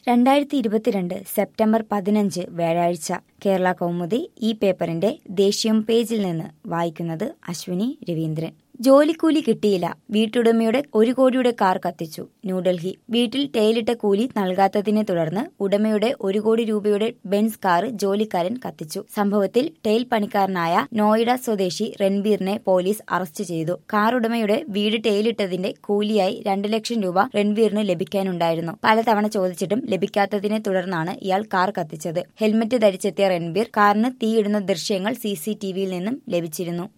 രണ്ടായിരത്തി ഇരുപത്തിരണ്ട് സെപ്റ്റംബർ പതിനഞ്ച് വ്യാഴാഴ്ച കേരള കൗമുദി ഈ പേപ്പറിന്റെ ദേശീയം പേജിൽ നിന്ന് വായിക്കുന്നത് അശ്വിനി രവീന്ദ്രൻ ജോലിക്കൂലി കിട്ടിയില്ല വീട്ടുടമയുടെ ഒരു കോടിയുടെ കാർ കത്തിച്ചു ന്യൂഡൽഹി വീട്ടിൽ ടേലിട്ട കൂലി നൽകാത്തതിനെ തുടർന്ന് ഉടമയുടെ ഒരു കോടി രൂപയുടെ ബെൻസ് കാർ ജോലിക്കാരൻ കത്തിച്ചു സംഭവത്തിൽ ടെയിൽ പണിക്കാരനായ നോയിഡ സ്വദേശി രൺബീറിനെ പോലീസ് അറസ്റ്റ് ചെയ്തു കാർ ഉടമയുടെ വീട് ടേലിട്ടതിന്റെ കൂലിയായി രണ്ട് ലക്ഷം രൂപ രൺബീറിന് ലഭിക്കാനുണ്ടായിരുന്നു പലതവണ ചോദിച്ചിട്ടും ലഭിക്കാത്തതിനെ തുടർന്നാണ് ഇയാൾ കാർ കത്തിച്ചത് ഹെൽമറ്റ് ധരിച്ചെത്തിയ രൺബീർ കാറിന് തീയിടുന്ന ദൃശ്യങ്ങൾ സി നിന്നും ലഭിച്ചിരുന്നു